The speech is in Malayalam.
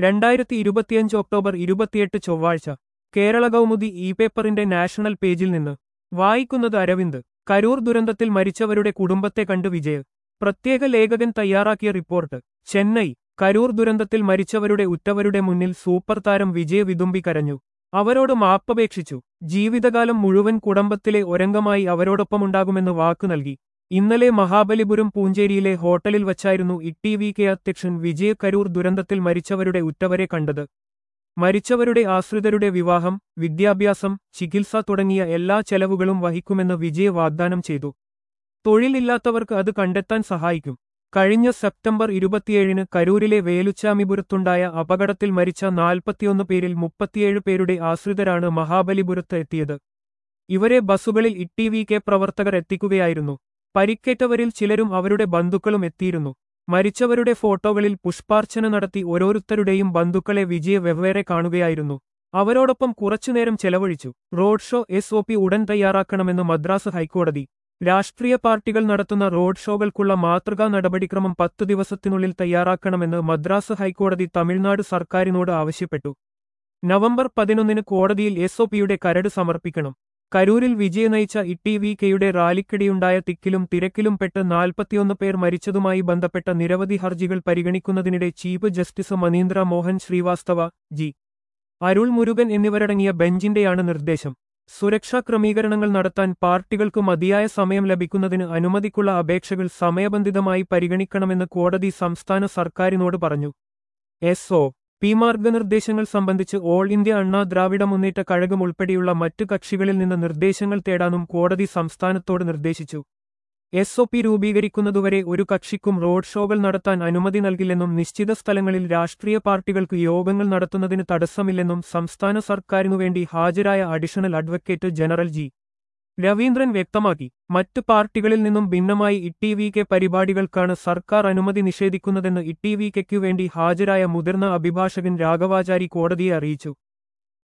രണ്ടായിരത്തി ഇരുപത്തിയഞ്ച് ഒക്ടോബർ ഇരുപത്തിയെട്ട് ചൊവ്വാഴ്ച കേരള കൗമുദി ഇ പേപ്പറിന്റെ നാഷണൽ പേജിൽ നിന്ന് വായിക്കുന്നത് അരവിന്ദ് കരൂർ ദുരന്തത്തിൽ മരിച്ചവരുടെ കുടുംബത്തെ കണ്ട് വിജയ് പ്രത്യേക ലേഖകൻ തയ്യാറാക്കിയ റിപ്പോർട്ട് ചെന്നൈ കരൂർ ദുരന്തത്തിൽ മരിച്ചവരുടെ ഉറ്റവരുടെ മുന്നിൽ സൂപ്പർ താരം വിജയ് വിതുമ്പി കരഞ്ഞു അവരോട് മാപ്പപേക്ഷിച്ചു ജീവിതകാലം മുഴുവൻ കുടുംബത്തിലെ ഒരംഗമായി അവരോടൊപ്പമുണ്ടാകുമെന്ന് വാക്കു നൽകി ഇന്നലെ മഹാബലിപുരം പൂഞ്ചേരിയിലെ ഹോട്ടലിൽ വച്ചായിരുന്നു ഇ വി കെ അധ്യക്ഷൻ വിജയ് കരൂർ ദുരന്തത്തിൽ മരിച്ചവരുടെ ഉറ്റവരെ കണ്ടത് മരിച്ചവരുടെ ആശ്രിതരുടെ വിവാഹം വിദ്യാഭ്യാസം ചികിത്സ തുടങ്ങിയ എല്ലാ ചെലവുകളും വഹിക്കുമെന്ന് വിജയ് വാഗ്ദാനം ചെയ്തു തൊഴിലില്ലാത്തവർക്ക് അത് കണ്ടെത്താൻ സഹായിക്കും കഴിഞ്ഞ സെപ്റ്റംബർ ഇരുപത്തിയേഴിന് കരൂരിലെ വേലുച്ചാമിപുരത്തുണ്ടായ അപകടത്തിൽ മരിച്ച നാൽപ്പത്തിയൊന്ന് പേരിൽ മുപ്പത്തിയേഴ് പേരുടെ ആശ്രിതരാണ് മഹാബലിപുരത്ത് എത്തിയത് ഇവരെ ബസ്സുകളിൽ ഇ വി കെ പ്രവർത്തകർ എത്തിക്കുകയായിരുന്നു പരിക്കേറ്റവരിൽ ചിലരും അവരുടെ ബന്ധുക്കളും എത്തിയിരുന്നു മരിച്ചവരുടെ ഫോട്ടോകളിൽ പുഷ്പാർച്ചന നടത്തി ഓരോരുത്തരുടെയും ബന്ധുക്കളെ വിജയ വെവ്വേറെ കാണുകയായിരുന്നു അവരോടൊപ്പം കുറച്ചുനേരം ചെലവഴിച്ചു road show S O P ഉടൻ തയ്യാറാക്കണമെന്ന് മദ്രാസ് ഹൈക്കോടതി രാഷ്ട്രീയ പാർട്ടികൾ നടത്തുന്ന റോഡ് ഷോകൾക്കുള്ള മാതൃകാ നടപടിക്രമം പത്തു ദിവസത്തിനുള്ളിൽ തയ്യാറാക്കണമെന്ന് മദ്രാസ് ഹൈക്കോടതി തമിഴ്നാട് സർക്കാരിനോട് ആവശ്യപ്പെട്ടു നവംബർ പതിനൊന്നിന് കോടതിയിൽ എസ് ഒ പിയുടെ കരട് സമർപ്പിക്കണം കരൂരിൽ വിജയ നയിച്ച ഇ വി കെയുടെ റാലിക്കിടെയുണ്ടായ തിക്കിലും തിരക്കിലും പെട്ട് നാൽപ്പത്തിയൊന്ന് പേർ മരിച്ചതുമായി ബന്ധപ്പെട്ട നിരവധി ഹർജികൾ പരിഗണിക്കുന്നതിനിടെ chief justice Manindra Mohan Srivastava G Arul Murugan എന്നിവരടങ്ങിയ ബെഞ്ചിന്റെയാണ് നിർദ്ദേശം സുരക്ഷാ ക്രമീകരണങ്ങൾ നടത്താൻ പാർട്ടികൾക്ക് മതിയായ സമയം ലഭിക്കുന്നതിന് അനുമതിക്കുള്ള അപേക്ഷകൾ സമയബന്ധിതമായി പരിഗണിക്കണമെന്ന് കോടതി സംസ്ഥാന സർക്കാരിനോട് പറഞ്ഞു എസ് ഒ പി മാർഗനിർദ്ദേശങ്ങൾ സംബന്ധിച്ച് ഓൾ ഇന്ത്യ അണ്ണാ ദ്രാവിഡ മുന്നേറ്റ കഴകം ഉൾപ്പെടെയുള്ള മറ്റു കക്ഷികളിൽ നിന്ന് നിർദ്ദേശങ്ങൾ തേടാനും കോടതി സംസ്ഥാനത്തോട് നിർദ്ദേശിച്ചു എസ് ഒ പി രൂപീകരിക്കുന്നതുവരെ ഒരു കക്ഷിക്കും റോഡ് ഷോകൾ നടത്താൻ അനുമതി നൽകില്ലെന്നും നിശ്ചിത സ്ഥലങ്ങളിൽ രാഷ്ട്രീയ പാർട്ടികൾക്ക് യോഗങ്ങൾ നടത്തുന്നതിന് തടസ്സമില്ലെന്നും സംസ്ഥാന സർക്കാരിനുവേണ്ടി ഹാജരായ additional advocate general G Raveendran വ്യക്തമാക്കി മറ്റ് പാർട്ടികളിൽ നിന്നും ഭിന്നമായി ഇ വി കെ പരിപാടികൾക്കാണ് സർക്കാർ അനുമതി നിഷേധിക്കുന്നതെന്ന് ഇ വി കെയ്ക്കു വേണ്ടി ഹാജരായ മുതിർന്ന അഭിഭാഷകൻ രാഘവാചാരി കോടതിയെ അറിയിച്ചു